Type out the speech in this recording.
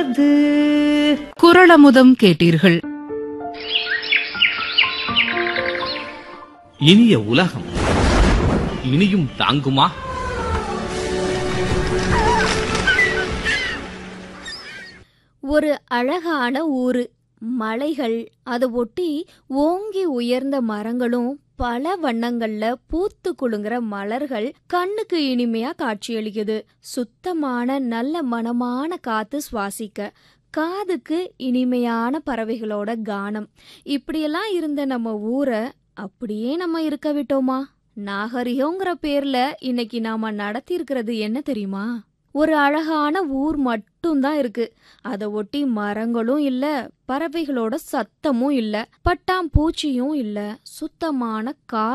உள்ளது குரளமுதம் கேட்டீர்கள் இனிய உலகம் இனியும் தாங்குமா ஒரு அழகான ஊரு மலைகள் அதை ஒட்டி ஓங்கி உயர்ந்த மரங்களும் பல வண்ணங்கள்ல பூத்து குலுங்குற மலர்கள் கண்ணுக்கு இனிமையா காட்சியளிக்குது சுத்தமான நல்ல மனமான காத்து சுவாசிக்க காதுக்கு இனிமையான பறவைகளோட கானம் இப்படியெல்லாம் இருந்த நம்ம ஊரை அப்படியே நம்ம இருக்க விட்டோமா நாகரிகங்கிற பேர்ல இன்னைக்கு நாம நடத்தி இருக்கிறது என்ன தெரியுமா ஒரு அழகான ஊர் மட்டும்தான் இருக்கு அதை ஒட்டி மரங்களும் இல்ல பறவைகளோட சத்தமும் இல்ல பட்டாம்பூச்சியும் இல்ல சுத்தமான கா